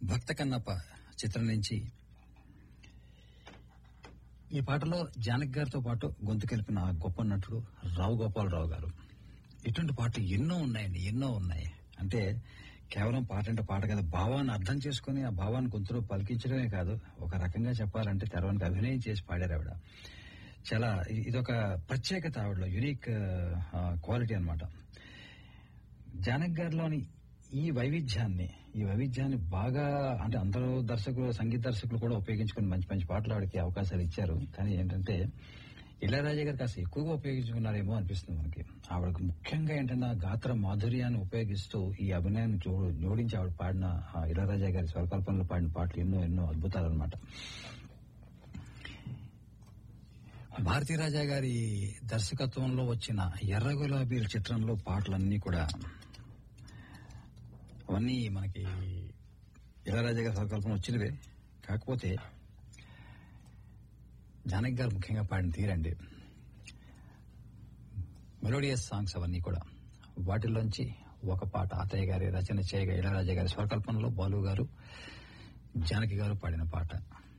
భక్త కన్నప్ప చిత్రం నుంచి ఈ పాటలో జానకి గారితో పాటు గొంతు కలిపిన గొప్ప నటుడు రావు గోపాలరావు గారు ఇటువంటి పాటలు ఎన్నో ఉన్నాయండి ఎన్నో ఉన్నాయి అంటే కేవలం పాట అంటే పాట కదా భావాన్ని అర్థం చేసుకుని ఆ భావాన్ని గొంతులో పలికించడమే కాదు ఒక రకంగా చెప్పాలంటే తెరవనికి అభినయం చేసి పాడారు ఆవిడ చాలా ఇ- ఇదొక ప్రత్యేకత ఆవిడలో యునిక్ క్వాలిటీ అన్నమాట జానక్ గారిలోని ఈ వైవిధ్యాన్ని ఈ వైవిధ్యాన్ని బాగా అంటే అందరూ దర్శకులు సంగీత దర్శకులు కూడా ఉపయోగించుకుని మంచి మంచి పాటలు ఆవిడకి అవకాశాలు ఇచ్చారు కానీ ఏంటంటే ఇళయరాజా గారు కాస్త ఎక్కువగా ఉపయోగించుకున్నారేమో అనిపిస్తుంది మనకి ఆవిడకు ముఖ్యంగా ఏంటంటే ఆ గాత్ర మాధుర్యాన్ని ఉపయోగిస్తూ ఈ అభినయాన్ని జో- జోడించి ఆవిడ పాడిన ఆ ఇళయరాజా గారి స్వరకల్పనలో పాడిన పాటలు ఎన్నో ఎన్నో అద్భుతాలు అనమాట భారతీ రాజా గారి దర్శకత్వంలో వచ్చిన ఎర్ర గులాబీల చిత్రంలో పాటలన్నీ కూడా అవన్నీ మనకి ఇళయరాజా గారి స్వరకల్పన వచ్చినవే కాకపోతే జానక్ గారు ముఖ్యంగా పాడిన తీరండి మెలోడియస్ సాంగ్స్ అవన్నీ కూడా వాటిల్లోంచి ఒక పాట ఆతయ్య గారి రచన చేయగా ఇళయరాజా గారి స్వరకల్పనలో బాలు గారు జానకి గారు పాడిన పాట